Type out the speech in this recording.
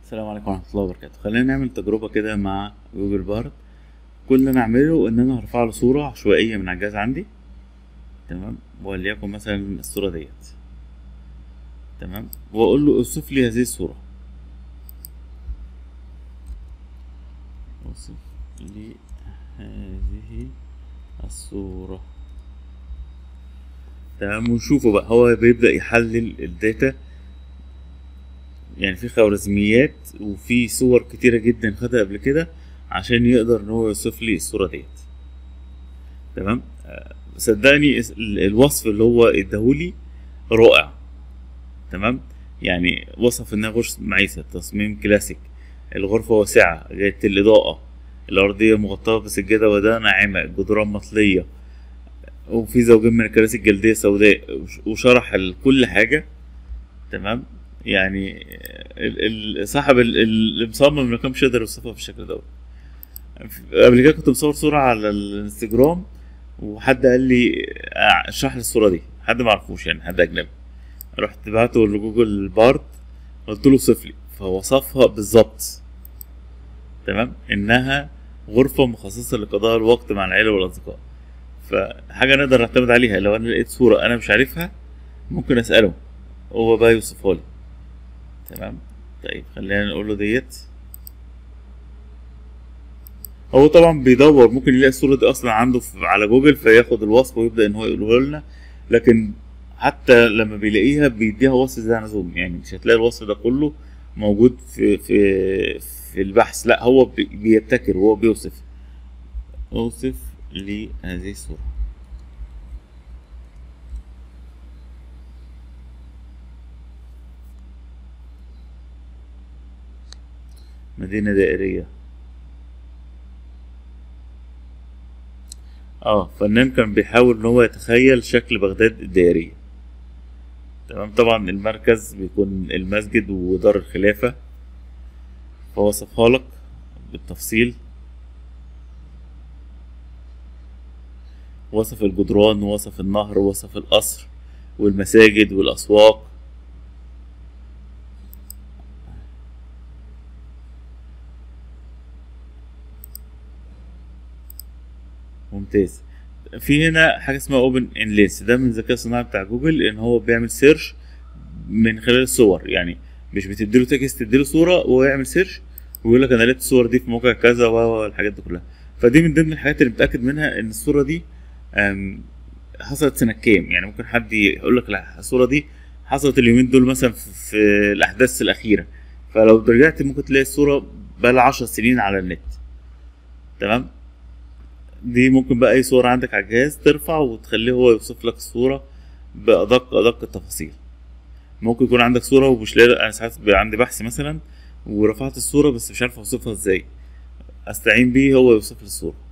السلام عليكم ورحمة الله وبركاته خلينا نعمل تجربة كده مع جوجل بارد كل اللي انا اعمله ان انا هرفع له صورة عشوائية من على الجهاز عندي تمام وليكن مثلا الصورة ديت تمام واقول له اوصف لي هذه الصورة اوصف لي هذه الصورة تمام ونشوفه بقى هو بيبدأ يحلل الداتا يعني في خوارزميات وفي صور كتيرة جدا خدها قبل كده عشان يقدر ان هو يوصف لي الصورة ديت تمام آه، صدقني اس- ال- الوصف اللي هو اداهولي رائع تمام يعني وصف انها غرفة معيشة تصميم كلاسيك الغرفة واسعة جاية الإضاءة الأرضية مغطاة بسجادة وداء ناعمة الجدران مطلية وفي زوجين من الكراسي الجلدية سوداء وش- وشرح ال- كل حاجة تمام يعني ال- ال- صاحب ال- ال- المصمم ما كانش يقدر يوصفها بالشكل دوت قبل كده كنت مصور صورة على الانستجرام وحد قال لي آه، اشرح لي الصورة دي حد ما عرفوش يعني حد أجنبي رحت بعته لجوجل بارد قلت له صف لي فوصفها بالظبط تمام انها غرفة مخصصة لقضاء الوقت مع العيلة والأصدقاء فحاجة نقدر نعتمد عليها لو أنا لقيت صورة أنا مش عارفها ممكن أسأله هو بقى يوصفها لي تمام طيب خلينا نقول له ديت هو طبعا بيدور ممكن يلاقي الصورة دي أصلا عنده في على جوجل فياخد الوصف ويبدأ إن هو يقوله لنا لكن حتى لما بيلاقيها بيديها وصف زي عن زوم يعني مش هتلاقي الوصف ده كله موجود في في في البحث لا هو بي- بيبتكر وهو بيوصف اوصف لي هذه الصورة مدينة دائرية اه فنان كان بيحاول ان هو يتخيل شكل بغداد الدائرية تمام طبعا المركز بيكون المسجد ودار الخلافة فوصفها لك بالتفصيل وصف الجدران ووصف النهر ووصف القصر والمساجد والأسواق ممتاز في هنا حاجه اسمها اوبن انليس ده من الذكاء الصناعي بتاع جوجل ان هو بيعمل سيرش من خلال الصور يعني مش بتديله تكست تديله صوره وهو يعمل سيرش ويقول لك انا لقيت الصور دي في موقع كذا و و- والحاجات دي كلها فدي من ضمن الحاجات اللي متاكد منها ان الصوره دي أم، حصلت سنه كام يعني ممكن حد يقول لك لا الصوره دي حصلت اليومين دول مثلا في, في الاحداث الاخيره فلو رجعت ممكن تلاقي الصوره بقى لها 10 سنين على النت تمام دي ممكن بقى اي صورة عندك على الجهاز ترفع وتخليه هو يوصف لك الصورة بأدق أدق التفاصيل ممكن يكون عندك صورة ومش لاقي أنا ساعات بيبقى عندي بحث مثلا ورفعت الصورة بس مش عارف أوصفها إزاي أستعين بيه هو يوصف لي الصورة